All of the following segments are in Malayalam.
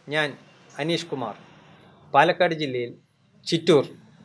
ഞാൻ അനീഷ് കുമാർ പാലക്കാട് ജില്ലയിൽ ചിറ്റൂർ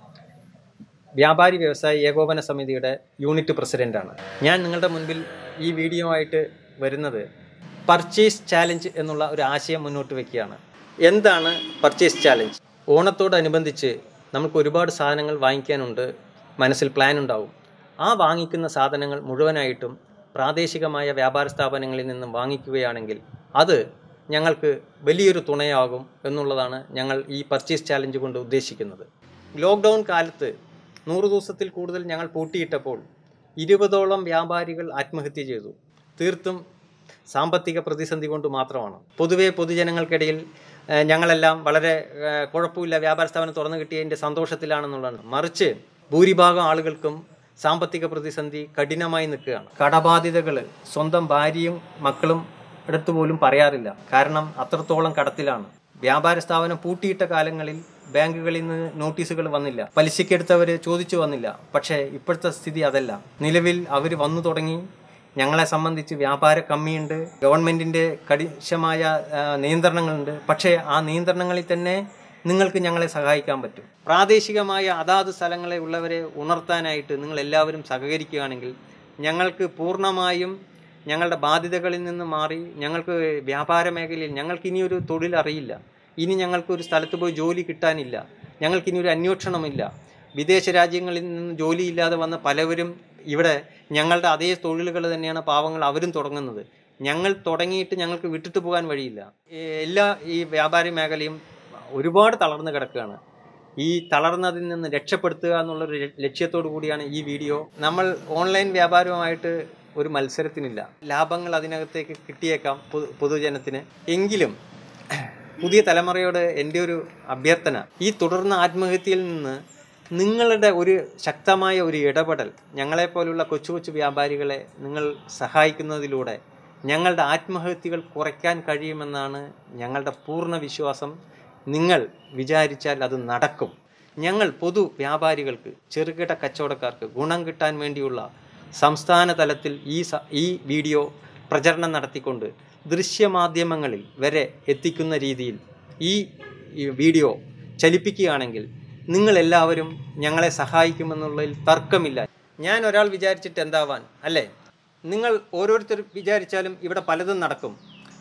വ്യാപാരി വ്യവസായ ഏകോപന സമിതിയുടെ യൂണിറ്റ് പ്രസിഡൻ്റാണ് ഞാൻ നിങ്ങളുടെ മുൻപിൽ ഈ വീഡിയോ ആയിട്ട് വരുന്നത് പർച്ചേസ് ചാലഞ്ച് എന്നുള്ള ഒരു ആശയം മുന്നോട്ട് വയ്ക്കുകയാണ് എന്താണ് പർച്ചേസ് ചാലഞ്ച് ഓണത്തോടനുബന്ധിച്ച് നമുക്ക് ഒരുപാട് സാധനങ്ങൾ വാങ്ങിക്കാനുണ്ട് മനസ്സിൽ പ്ലാൻ ഉണ്ടാവും ആ വാങ്ങിക്കുന്ന സാധനങ്ങൾ മുഴുവനായിട്ടും പ്രാദേശികമായ വ്യാപാര സ്ഥാപനങ്ങളിൽ നിന്നും വാങ്ങിക്കുകയാണെങ്കിൽ അത് ഞങ്ങൾക്ക് വലിയൊരു തുണയാകും എന്നുള്ളതാണ് ഞങ്ങൾ ഈ പർച്ചേസ് ചാലഞ്ച് കൊണ്ട് ഉദ്ദേശിക്കുന്നത് ലോക്ക്ഡൗൺ കാലത്ത് നൂറ് ദിവസത്തിൽ കൂടുതൽ ഞങ്ങൾ പൂട്ടിയിട്ടപ്പോൾ ഇരുപതോളം വ്യാപാരികൾ ആത്മഹത്യ ചെയ്തു തീർത്തും സാമ്പത്തിക പ്രതിസന്ധി കൊണ്ട് മാത്രമാണ് പൊതുവെ പൊതുജനങ്ങൾക്കിടയിൽ ഏഹ്, ഞങ്ങളെല്ലാം വളരെ ഏഹ്, കുഴപ്പമില്ല വ്യാപാര സ്ഥാപനം തുറന്നു കിട്ടിയതിൻ്റെ സന്തോഷത്തിലാണെന്നുള്ളതാണ് മറിച്ച് ഭൂരിഭാഗം ആളുകൾക്കും സാമ്പത്തിക പ്രതിസന്ധി കഠിനമായി നിൽക്കുകയാണ് കടബാധ്യതകൾ സ്വന്തം ഭാര്യയും മക്കളും അടുത്ത് പോലും പറയാറില്ല കാരണം അത്രത്തോളം കടത്തിലാണ് വ്യാപാര സ്ഥാപനം പൂട്ടിയിട്ട കാലങ്ങളിൽ ബാങ്കുകളിൽ നിന്ന് നോട്ടീസുകൾ വന്നില്ല പലിശക്കെടുത്തവർ ചോദിച്ചു വന്നില്ല പക്ഷേ ഇപ്പോഴത്തെ സ്ഥിതി അതല്ല നിലവിൽ അവർ വന്നു തുടങ്ങി ഞങ്ങളെ സംബന്ധിച്ച് വ്യാപാര കമ്മിയുണ്ട് ഗവൺമെന്റിന്റെ കണിശമായ ആ, നിയന്ത്രണങ്ങളുണ്ട് പക്ഷേ ആ നിയന്ത്രണങ്ങളിൽ തന്നെ നിങ്ങൾക്ക് ഞങ്ങളെ സഹായിക്കാൻ പറ്റും പ്രാദേശികമായ അതാത് സ്ഥലങ്ങളെ ഉള്ളവരെ ഉണർത്താനായിട്ട് നിങ്ങൾ എല്ലാവരും സഹകരിക്കുകയാണെങ്കിൽ ഞങ്ങൾക്ക് പൂർണ്ണമായും ഞങ്ങളുടെ ബാധ്യതകളിൽ നിന്ന് മാറി ഞങ്ങൾക്ക് വ്യാപാര മേഖലയിൽ ഞങ്ങൾക്ക് ഇനിയൊരു തൊഴിൽ അറിയില്ല ഇനി ഞങ്ങൾക്ക് ഒരു സ്ഥലത്ത് പോയി ജോലി കിട്ടാനില്ല ഞങ്ങൾക്ക് ഇനി ഒരു അന്വേഷണമില്ല വിദേശ രാജ്യങ്ങളിൽ നിന്ന് ജോലിയില്ലാതെ വന്ന പലവരും ഇവിടെ ഞങ്ങളുടെ അതേ തൊഴിലുകൾ തന്നെയാണ് പാവങ്ങൾ അവരും തുടങ്ങുന്നത് ഞങ്ങൾ തുടങ്ങിയിട്ട് ഞങ്ങൾക്ക് വിട്ടിട്ട് പോകാൻ വഴിയില്ല ഈ എല്ലാ ഈ വ്യാപാര മേഖലയും ഒരുപാട് തളർന്നു കിടക്കുകയാണ് ഈ തളർന്നതിൽ നിന്ന് രക്ഷപ്പെടുത്തുക എന്നുള്ളൊരു ലക്ഷ്യത്തോടു കൂടിയാണ് ഈ വീഡിയോ നമ്മൾ ഓൺലൈൻ വ്യാപാരവുമായിട്ട് ഒരു മത്സരത്തിനില്ല ലാഭങ്ങൾ അതിനകത്തേക്ക് കിട്ടിയേക്കാം പൊതു- പൊതുജനത്തിന് എങ്കിലും പുതിയ തലമുറയോട് എൻ്റെ ഒരു അഭ്യർത്ഥന ഈ തുടർന്ന ആത്മഹത്യയിൽ നിന്ന് നിങ്ങളുടെ ഒരു ശക്തമായ ഒരു ഇടപെടൽ ഞങ്ങളെപ്പോലുള്ള കൊച്ചു കൊച്ചു വ്യാപാരികളെ നിങ്ങൾ സഹായിക്കുന്നതിലൂടെ ഞങ്ങളുടെ ആത്മഹത്യകൾ കുറയ്ക്കാൻ കഴിയുമെന്നാണ് ഞങ്ങളുടെ പൂർണ്ണ വിശ്വാസം നിങ്ങൾ വിചാരിച്ചാൽ അത് നടക്കും ഞങ്ങൾ പൊതു വ്യാപാരികൾക്ക് ചെറുകിട കച്ചവടക്കാർക്ക് ഗുണം കിട്ടാൻ വേണ്ടിയുള്ള സംസ്ഥാന തലത്തിൽ ഈ സ- ഈ വീഡിയോ പ്രചരണം നടത്തിക്കൊണ്ട് ദൃശ്യമാധ്യമങ്ങളിൽ വരെ എത്തിക്കുന്ന രീതിയിൽ ഈ ഈ വീഡിയോ ചലിപ്പിക്കുകയാണെങ്കിൽ നിങ്ങൾ എല്ലാവരും ഞങ്ങളെ സഹായിക്കുമെന്നുള്ളതിൽ തർക്കമില്ല ഞാൻ ഒരാൾ വിചാരിച്ചിട്ട് എന്താവാൻ അല്ലേ നിങ്ങൾ ഓരോരുത്തർ വിചാരിച്ചാലും ഇവിടെ പലതും നടക്കും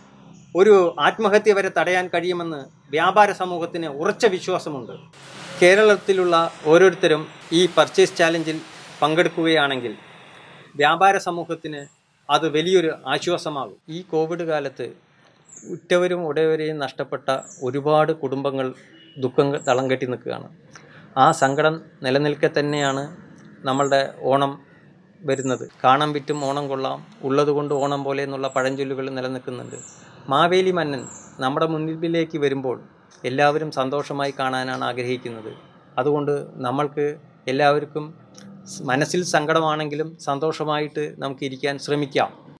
ഒരു ആത്മഹത്യ വരെ തടയാൻ കഴിയുമെന്ന് വ്യാപാര സമൂഹത്തിന് ഉറച്ച വിശ്വാസമുണ്ട് കേരളത്തിലുള്ള ഓരോരുത്തരും ഈ പർച്ചേസ് ചാലഞ്ചിൽ പങ്കെടുക്കുകയാണെങ്കിൽ വ്യാപാര സമൂഹത്തിന് അത് വലിയൊരു ആശ്വാസമാകും ഈ കോവിഡ് കാലത്ത് ഉറ്റവരും ഉടയവരെയും നഷ്ടപ്പെട്ട ഒരുപാട് കുടുംബങ്ങൾ ദുഃഖങ്ങൾ തളം കെട്ടി നിൽക്കുകയാണ് ആ സങ്കടം നിലനിൽക്കെ തന്നെയാണ് നമ്മളുടെ ഓണം വരുന്നത് കാണാൻ വിറ്റും ഓണം കൊള്ളാം ഉള്ളതുകൊണ്ട് ഓണം പോലെ എന്നുള്ള പഴഞ്ചൊല്ലുകൾ നിലനിൽക്കുന്നുണ്ട് മാവേലി മന്നൻ നമ്മുടെ മുൻപിലേക്ക് വരുമ്പോൾ എല്ലാവരും സന്തോഷമായി കാണാനാണ് ആഗ്രഹിക്കുന്നത് അതുകൊണ്ട് നമ്മൾക്ക് എല്ലാവർക്കും സ് മനസ്സിൽ സങ്കടമാണെങ്കിലും സന്തോഷമായിട്ട് നമുക്ക് ഇരിക്കാൻ ശ്രമിക്കാം